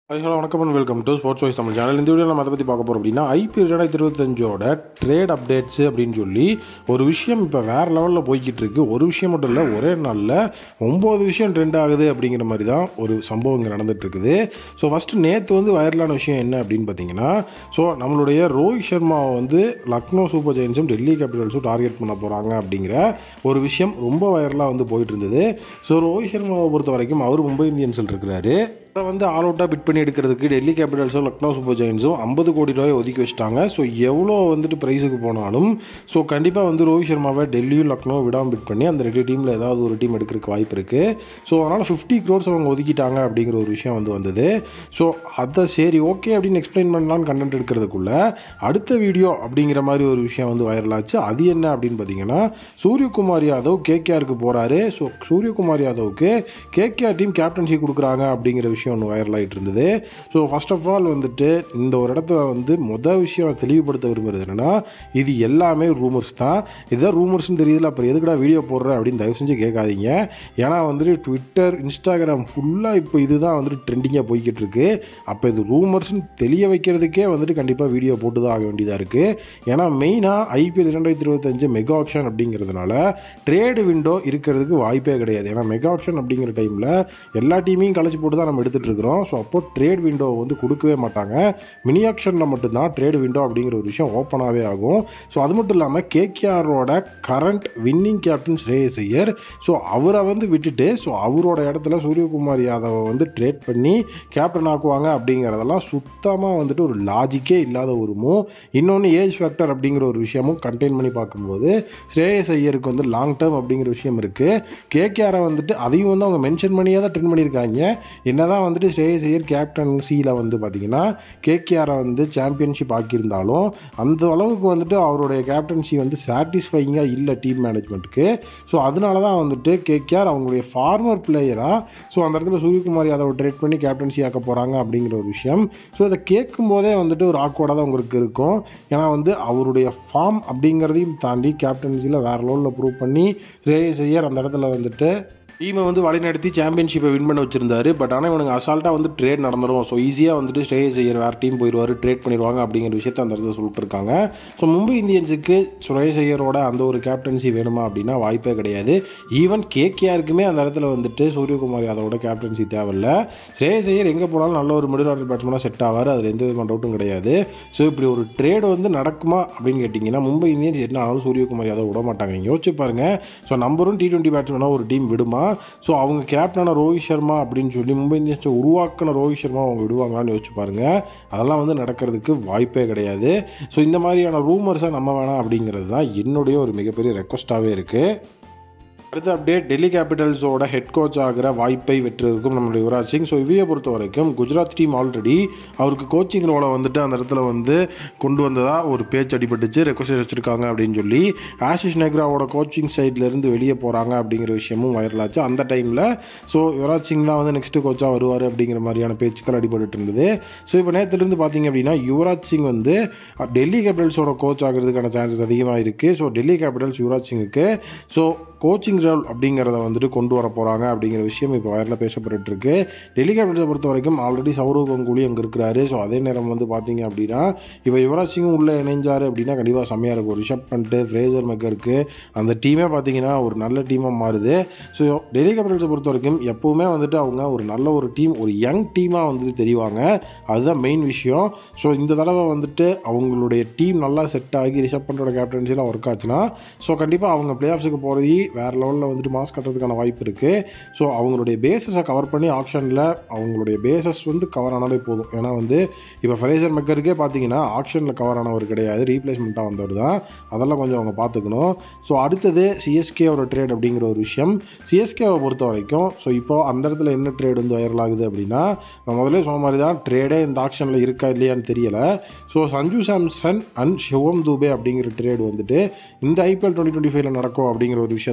hi hello வணக்கம் and welcome to sports voice Tamil channel இந்த video நம்ம அதை பற்றி பார்க்க போகிறோம் அப்படின்னா ஐபிஎல் ரெண்டாயிரத்தி இருபத்தஞ்சோட ட்ரேட் அப்டேட்ஸு அப்படின்னு சொல்லி ஒரு விஷயம் இப்போ வேறு லெவலில் போய்கிட்டு இருக்கு ஒரு விஷயம் மட்டும் இல்லை ஒரே நாளில் ஒம்பது விஷயம் ட்ரெண்ட் ஆகுது அப்படிங்கிற மாதிரி தான் ஒரு சம்பவம் இங்கே நடந்துட்டு இருக்குது ஸோ ஃபஸ்ட்டு நேற்று வந்து வைரலான விஷயம் என்ன அப்படின்னு பார்த்தீங்கன்னா ஸோ நம்மளுடைய ரோஹித் சர்மாவை வந்து லக்னோ சூப்பர் ஜெயின்ஸும் டெல்லி கேபிட்டல்ஸும் டார்கெட் பண்ண போகிறாங்க அப்படிங்கிற ஒரு விஷயம் ரொம்ப வைரலாக வந்து போயிட்டு இருந்தது ஸோ ரோஹித் சர்மாவை பொறுத்த வரைக்கும் அவர் மும்பை இந்தியன்ஸில் இருக்கிறாரு அவரை வந்து ஆல் அவுட்டாக பிட் பண்ணி எடுக்கிறதுக்கு டெல்லி கேபிட்டல்ஸும் லக்னோ சூப்பர் ஜெயின்ஸும் ஐம்பது கோடி ரூபாய் ஒதுக்கி வச்சிட்டாங்க ஸோ எவ்வளோ வந்துட்டு ப்ரைஸுக்கு போனாலும் ஸோ கண்டிப்பாக வந்து ரோஹித் சர்மாவை டெல்லியும் லக்னோ விடாமல் பிட் பண்ணி அந்த ரெண்டு டீமில் ஏதாவது ஒரு டீம் எடுக்கிறதுக்கு வாய்ப்பு இருக்குது ஸோ அதனால் ஃபிஃப்டி க்ரோர்ஸ் அவங்க ஒதுக்கிட்டாங்க அப்படிங்கிற ஒரு விஷயம் வந்து வந்தது ஸோ அதை சரி ஓகே அப்படின்னு எக்ஸ்பிளைன் பண்ணலான்னு கண்டென்ட் எடுக்கிறதுக்குள்ள அடுத்த வீடியோ அப்படிங்கிற மாதிரி ஒரு விஷயம் வந்து வைரல் ஆச்சு அது என்ன அப்படின்னு பார்த்தீங்கன்னா சூரியகுமார் யாதவ் கேகேஆருக்கு போகிறாரு ஸோ சூரியகுமார் யாதவுக்கு கேகேஆர் டீம் கேப்டன்சி கொடுக்குறாங்க அப்படிங்கிற விஷயம் ஒன்று வைரல் ஆகிட்டு இருந்தது ஸோ ஃபர்ஸ்ட் ஆஃப் ஆல் வந்துட்டு இந்த ஒரு இடத்துல வந்து மொதல் விஷயம் நான் தெளிவுபடுத்த விரும்புறது என்னென்னா இது எல்லாமே ரூமர்ஸ் தான் இதுதான் ரூமர்ஸ்னு தெரியுதுல அப்புறம் எதுக்குடா வீடியோ போடுற அப்படின்னு தயவு செஞ்சு கேட்காதீங்க ஏன்னா வந்துட்டு ட்விட்டர் இன்ஸ்டாகிராம் ஃபுல்லாக இப்போ இதுதான் வந்துட்டு ட்ரெண்டிங்காக போய்கிட்டு இருக்கு அப்போ இது ரூமர்ஸ்னு தெளிய வைக்கிறதுக்கே வந்துட்டு கண்டிப்பாக வீடியோ போட்டு தான் ஆக வேண்டியதாக இருக்குது ஏன்னா மெயினாக ஐபிஎல் இரண்டாயிரத்தி இருபத்தஞ்சு மெகா ஆப்ஷன் அப்படிங்கிறதுனால ட்ரேடு விண்டோ இருக்கிறதுக்கு வாய்ப்பே கிடையாது ஏன்னா மெகா ஆப்ஷன் அப்படிங்கிற டைமில் எல்லா டீமையும் கழிச்சு போட்டு தான் நம்ம எடுத்துகிட்டு இருக்கிறோம் ஸோ அப்போ ட்ரேட் விண்டோ வந்து கொடுக்கவே மாட்டாங்க மினி ஆக்ஷனில் மட்டும்தான் ட்ரேட் விண்டோ அப்படிங்கிற ஒரு விஷயம் ஓப்பனாகவே ஆகும் ஸோ அது மட்டும் இல்லாமல் கேகேஆரோட current winning captain Shreyas Iyer so அவரை வந்து விட்டுட்டு ஸோ அவரோட இடத்துல சூரியகுமார் யாதவை வந்து ட்ரேட் பண்ணி கேப்டன் ஆக்குவாங்க அப்படிங்கிறதெல்லாம் சுத்தமாக வந்துட்டு ஒரு லாஜிக்கே இல்லாத ஒரு மூவ் இன்னொன்று ஏஜ் ஃபேக்டர் அப்படிங்கிற ஒரு விஷயமும் கண்டெயின் பண்ணி பார்க்கும்போது ஸ்ரேயஸ் ஐயருக்கு வந்து லாங் டேர்ம் அப்படிங்கிற விஷயம் இருக்குது கேகேஆரை வந்துட்டு அதையும் வந்து அவங்க மென்ஷன் பண்ணியே தான் ட்ரெண்ட் பண்ணியிருக்காங்க என்னதான் வந்துட்டு ஸ்ரேயஸ் ஐயர் கேப்டன்சியில் வந்து பார்த்தீங்கன்னா கேகேஆரை வந்து சாம்பியன்ஷிப் ஆக்கியிருந்தாலும் அந்த அளவுக்கு வந்துட்டு அவருடைய கேப்டன்சி வந்து சாட்டிஸ்ஃபைங்காக இல்லை டீம் மேனேஜ்மெண்ட்டுக்கு ஸோ அதனால தான் வந்துட்டு கேகேஆர் அவங்களுடைய ஃபார்மர் பிளேயராக ஸோ அந்த இடத்துல சூரியகுமார் யாதவ் ட்ரேட் பண்ணி கேப்டன்சி ஆக்க போகிறாங்க அப்படிங்கிற ஒரு விஷயம் ஸோ அதை கேட்கும் போதே வந்துட்டு ஒரு ஆக்வர்டாக தான் உங்களுக்கு இருக்கும் ஏன்னா வந்து அவருடைய ஃபார்ம் அப்படிங்கிறதையும் தாண்டி கேப்டன்சியில் வேறு லெவலில் ப்ரூவ் பண்ணி ஸ்ரேயஸ் ஐயர் அந்த இடத்துல வந்துட்டு டீமை வந்து வழிநடத்தி சாம்பியன்ஷிப்பை வின் பண்ண வச்சிருந்தாரு பட் ஆனால் இவனுக்கு அசால்ட்டாக வந்து ட்ரேட் நடந்துடும் ஸோ ஈஸியாக வந்துட்டு ஸ்ரேயஸ் ஐயர் வேறு டீம் போயிடுவார் ட்ரேட் பண்ணிடுவாங்க அப்படிங்கிற விஷயத்த அந்த இடத்துல சொல்லிட்டு இருக்காங்க ஸோ மும்பை இந்தியன்ஸுக்கு ஸ்ரேயஸ் ஐயரோட அந்த ஒரு கேப்டன்சி வேணுமா அப்படின்னா வாய்ப்பே கிடையாது ஈவன் கேகேஆருக்குமே அந்த இடத்துல வந்துட்டு சூரியகுமார் யாதவோட கேப்டன்சி தேவையில்ல ஸ்ரேயஸ் ஐயர் எங்கே போனாலும் நல்ல ஒரு மிடில் ஆர்டர் பேட்ஸ்மேனாக செட் ஆவார் அதில் எந்த விதமான டவுட்டும் கிடையாது ஸோ இப்படி ஒரு ட்ரேடு வந்து நடக்குமா அப்படின்னு கேட்டிங்கன்னா மும்பை இந்தியன்ஸ் என்ன ஆனாலும் சூரியகுமார் யாதவ் விட மாட்டாங்க இங்கே யோசிச்சு பாருங்கள் ஸோ நம்பரும் டி டுவெண்ட்டி பேட்ஸ்மேனாக ஒரு டீம் விடுமா ஸோ அவங்க கேப்டனான ரோஹித் சர்மா அப்படின்னு சொல்லி மும்பை இந்தியன்ஸை உருவாக்கின ரோஹித் சர்மா அவங்க விடுவாங்களான்னு யோசிச்சு பாருங்கள் அதெல்லாம் வந்து நடக்கிறதுக்கு வாய்ப்பே கிடையாது ஸோ இந்த மாதிரியான ரூமர்ஸை நம்ம வேணாம் அப்படிங்கிறது தான் என்னுடைய ஒரு மிகப்பெரிய ரெக்வஸ்ட்டாகவே இருக்குது அடுத்த அப்டேட் டெல்லி கேபிட்டல்ஸோட ஹெட் கோச் ஆகிற வாய்ப்பை வெற்றிருக்கும் நம்மளுடைய யுவராஜ் சிங் ஸோ இவையை பொறுத்த வரைக்கும் குஜராத் டீம் ஆல்ரெடி அவருக்கு கோச்சிங் ரோலை வந்துட்டு அந்த இடத்துல வந்து கொண்டு வந்ததாக ஒரு பேச்சு அடிபட்டுச்சு ரெக்வஸ்ட் வச்சுருக்காங்க அப்படின்னு சொல்லி ஆஷிஷ் நெக்ராவோட கோச்சிங் சைட்லேருந்து வெளியே போகிறாங்க அப்படிங்கிற விஷயமும் வைரல் ஆச்சு அந்த டைமில் ஸோ யுவராஜ் சிங் தான் வந்து நெக்ஸ்ட்டு கோச்சாக வருவார் அப்படிங்கிற மாதிரியான பேச்சுக்கள் அடிபட்டு இருந்தது ஸோ இப்போ நேற்றுலேருந்து பார்த்தீங்க அப்படின்னா யுவராஜ் சிங் வந்து டெல்லி கேபிட்டல்ஸோட கோச் ஆகிறதுக்கான சான்சஸ் அதிகமாக இருக்குது ஸோ டெல்லி கேபிட்டல்ஸ் யுவராஜ் சிங்குக்கு ஸோ கோச்சிங் ரோல் அப்படிங்கிறத வந்துட்டு கொண்டு வர போகிறாங்க அப்படிங்கிற விஷயம் இப்போ வயரில் பேசப்பட்டு இருக்கு டெல்லி கேபிட்டல்ஸை பொறுத்த வரைக்கும் ஆல்ரெடி சௌரவ் கங்குலி அங்கே இருக்கிறாரு ஸோ அதே நேரம் வந்து பார்த்தீங்க அப்படின்னா இப்போ யுவராஜ் சிங்கும் உள்ளே இணைஞ்சார் அப்படின்னா கண்டிப்பாக செம்மையாக இருக்கும் ரிஷப் பண்ணிட்டு ஃப்ரேசர் மெக்கருக்கு அந்த டீமே பார்த்தீங்கன்னா ஒரு நல்ல டீமாக மாறுது ஸோ டெல்லி கேபிட்டல்ஸை பொறுத்த வரைக்கும் எப்போவுமே வந்துட்டு அவங்க ஒரு நல்ல ஒரு டீம் ஒரு யங் டீமாக வந்துட்டு தெரிவாங்க அதுதான் மெயின் விஷயம் ஸோ இந்த தடவை வந்துட்டு அவங்களுடைய டீம் நல்லா செட் ஆகி ரிஷப் பண்ணுற கேப்டன்சிலாம் ஒர்க் ஆச்சுன்னா ஸோ கண்டிப்பாக அவங்க பிளே ஆஃப்ஸுக்கு போகிறது வேறு லெவலில் வந்துட்டு மாஸ் கட்டுறதுக்கான வாய்ப்பு இருக்குது ஸோ அவங்களுடைய பேசஸை கவர் பண்ணி ஆப்ஷனில் அவங்களுடைய பேசஸ் வந்து கவர் ஆனாலே போதும் ஏன்னா வந்து இப்போ ஃபரேசர் மெக்கருக்கே பார்த்தீங்கன்னா ஆப்ஷனில் கவர் ஆனவர் கிடையாது ரீப்ளேஸ்மெண்ட்டாக வந்தவர் தான் அதெல்லாம் கொஞ்சம் அவங்க பார்த்துக்கணும் ஸோ அடுத்தது சிஎஸ்கேவோட ட்ரேட் அப்படிங்கிற ஒரு விஷயம் சிஎஸ்கேவை பொறுத்த வரைக்கும் ஸோ இப்போ அந்த இடத்துல என்ன ட்ரேட் வந்து வைரல் ஆகுது அப்படின்னா நான் முதல்ல சொன்ன மாதிரி தான் ட்ரேடே இந்த ஆப்ஷனில் இருக்கா இல்லையான்னு தெரியல ஸோ சஞ்சு சாம்சன் அண்ட் சிவம் தூபே அப்படிங்கிற ட்ரேட் வந்துட்டு இந்த ஐபிஎல் டுவெண்ட்டி டுவெண்ட்டி ஃபைவ்ல நடக்கும் அப்படிங்கிற ஒரு விஷயத்தை வந்துட்டு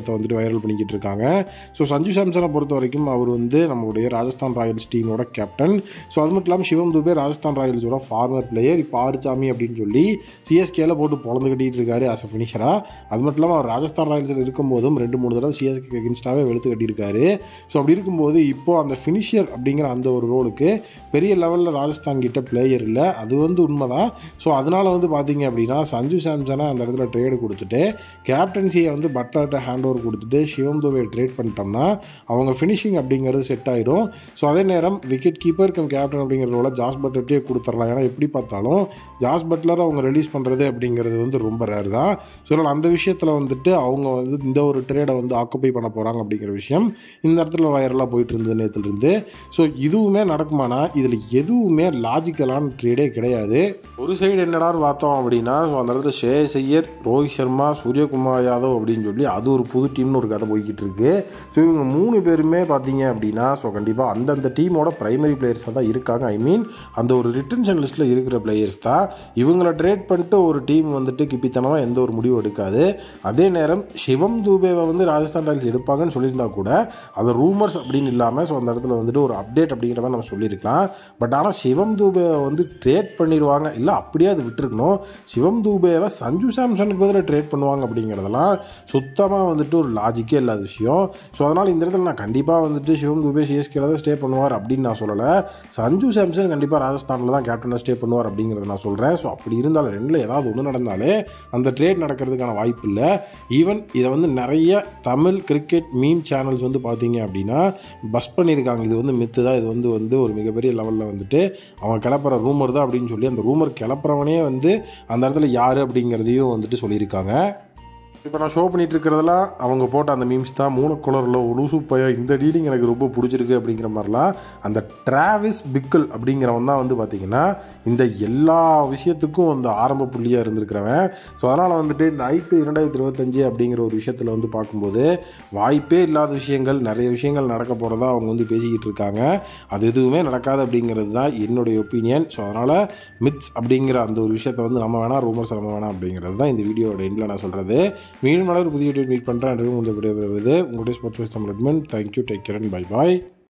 வைரல் பண்ணிக்கிட்டு இருக்காங்க ஸோ சஞ்சு சாம்சனை பொறுத்த வரைக்கும் அவர் வந்து நம்மளுடைய ராஜஸ்தான் ராயல்ஸ் டீமோட கேப்டன் ஸோ அது மட்டும் இல்லாமல் சிவம் துபே ராஜஸ்தான் ராயல்ஸோட ஃபார்மர் பிளேயர் இப்போ ஆறுசாமி அப்படின்னு சொல்லி சிஎஸ்கேல போட்டு பொழந்து கட்டிட்டு இருக்காரு அஸ் அ ஃபினிஷராக அது மட்டும் இல்லாமல் அவர் ராஜஸ்தான் ராயல்ஸில் இருக்கும்போதும் ரெண்டு மூணு தடவை சிஎஸ்கே அகேன்ஸ்டாகவே வெளுத்து கட்டியிருக்காரு ஸோ அப்படி இருக்கும்போது இப்போ அந்த ஃபினிஷர் அப்படிங்கிற அந்த ஒரு ரோலுக்கு பெரிய லெவலில் ராஜஸ்தான் கிட்ட பிளேயர் இல்லை அது வந்து உண்மைதான் ஸோ அதனால வந்து பார்த்தீங்க அப்படின்னா சஞ்சு சாம்சனை அந்த இடத்துல ட்ரேடு கொடுத்துட்டு கேப்டன்சியை வந்து பட்லர்கிட்ட ஹேண்ட் ஓவர் கொடுத்துட்டு சிவம் துபே ட்ரேட் பண்ணிட்டோம்னா அவங்க ஃபினிஷிங் அப்படிங்கிறது செட் ஆயிரும் ஸோ அதே நேரம் விக்கெட் கீப்பர் கம் கேப்டன் அப்படிங்கிற ரோலை ஜாஸ் பட்லர்ட்டே கொடுத்துடலாம் ஏன்னா எப்படி பார்த்தாலும் ஜாஸ் பட்லரை அவங்க ரிலீஸ் பண்ணுறது அப்படிங்கிறது வந்து ரொம்ப ரேர் தான் ஸோ அதனால் அந்த விஷயத்தில் வந்துட்டு அவங்க வந்து இந்த ஒரு ட்ரேடை வந்து ஆக்குப்பை பண்ண போகிறாங்க அப்படிங்கிற விஷயம் இந்த இடத்துல வைரலாக போயிட்டு இருந்தது நேற்றுலேருந்து ஸோ இதுவுமே நடக்குமானா இதில் எதுவுமே லாஜிக்கலான ட்ரேடே கிடையாது ஒரு சைடு என்னடான்னு பார்த்தோம் அப்படின்னா ஸோ அந்த இடத்துல ஷேயஸ் ஐயர் ரோஹித் சர்மா சூரியகுமார் யாதவ் அப்படின்னு சொல்லி அது ஒரு புது டீம்னு ஒரு கதை போய்கிட்டு இருக்கு ஸோ இவங்க மூணு பேருமே பார்த்தீங்க அப்படின்னா ஸோ கண்டிப்பாக அந்தந்த டீமோட பிரைமரி பிளேயர்ஸாக தான் இருக்காங்க ஐ மீன் அந்த ஒரு ரிட்டன்ஷன் லிஸ்ட்டில் இருக்கிற பிளேயர்ஸ் தான் இவங்கள ட்ரேட் பண்ணிட்டு ஒரு டீம் வந்துட்டு கிப்பித்தனமாக எந்த ஒரு முடிவும் எடுக்காது அதே நேரம் சிவம் தூபேவை வந்து ராஜஸ்தான் ராயல்ஸ் எடுப்பாங்கன்னு சொல்லியிருந்தா கூட அது ரூமர்ஸ் அப்படின்னு இல்லாமல் ஸோ அந்த இடத்துல வந்துட்டு ஒரு அப்டேட் அப்படிங்கிற மாதிரி நம்ம சொல்லியிருக்கலாம் பட் ஆனால் சிவம் தூபேவை வந்து ட்ரேட் பண்ணிடுவாங்க இல்லை அப்படியே அது விட்டுருக்கணும் சிவம் தூபேவை சஞ்சு சாம்சனுக்கு பதிலாக ட்ரேட் பண்ணுவாங்க அப்படிங்கிறதெல்லாம் சுத்தமாக வந்துட்டு ஒரு லாஜிக்கே இல்லாத விஷயம் ஸோ அதனால் இந்த இடத்துல நான் கண்டிப்பாக வந்துட்டு சிவம் தூபே சிஎஸ்கேல தான் ஸ்டே பண்ணுவார் அப்படின்னு நான் சொல்லலை சஞ்சு சாம்சன் கண்டிப்பாக ராஜஸ்தானில் தான் கேப்டனாக ஸ்டே பண்ணுவார் அப்படிங்கிறத நான் சொல்கிறேன் ஸோ அப்படி இருந்தாலும் ரெண்டில் ஏதாவது ஒன்று நடந்தாலே அந்த ட்ரேட் நடக்கிறதுக்கான வாய்ப்பு இல்லை ஈவன் இதை வந்து நிறைய தமிழ் கிரிக்கெட் மீம் சேனல்ஸ் வந்து பார்த்தீங்க அப்படின்னா பஸ் பண்ணியிருக்காங்க இது வந்து மித்து தான் இது வந்து வந்து ஒரு மிகப்பெரிய லெவலில் வந்துட்டு அவன் கிளப்புற ரூமர் தான் அப்படின்னு சொல்லி அந்த ரூமர் கிளப்புறவனே வந்து அந்த இடத்துல யார் அப்படிங்கிறதையும் வந்துட்டு சொல்லியிருக்காங்க இப்போ நான் ஷோ பண்ணிட்டு இருக்கிறதெல்லாம் அவங்க போட்ட அந்த மீம்ஸ் தான் மூலக்குளரில் லூசு பையா இந்த டீலிங் எனக்கு ரொம்ப பிடிச்சிருக்கு அப்படிங்கிற மாதிரிலாம் அந்த டிராவிஸ் பிக்கல் அப்படிங்கிறவன் தான் வந்து பார்த்திங்கன்னா இந்த எல்லா விஷயத்துக்கும் அந்த ஆரம்ப புள்ளியாக இருந்திருக்கிறவன் ஸோ அதனால் வந்துட்டு இந்த ஐபி இரண்டாயிரத்தி இருபத்தஞ்சு அப்படிங்கிற ஒரு விஷயத்தில் வந்து பார்க்கும்போது வாய்ப்பே இல்லாத விஷயங்கள் நிறைய விஷயங்கள் நடக்க போகிறதா அவங்க வந்து பேசிக்கிட்டு இருக்காங்க அது எதுவுமே நடக்காது அப்படிங்கிறது தான் என்னுடைய ஒப்பீனியன் ஸோ அதனால் மித்ஸ் அப்படிங்கிற அந்த ஒரு விஷயத்தை வந்து நம்ம வேணாம் ரூமர்ஸ் நம்ம வேணாம் அப்படிங்கிறது தான் இந்த வீடியோட எண்டில் நான் சொல்கிறது மீண்டும் ஒரு புதிய வீடியோ மீட் பண்ணுறேன் உங்களுக்கு விடைபெறுவது உங்களுடைய sports Tamil admin thank you take care and bye bye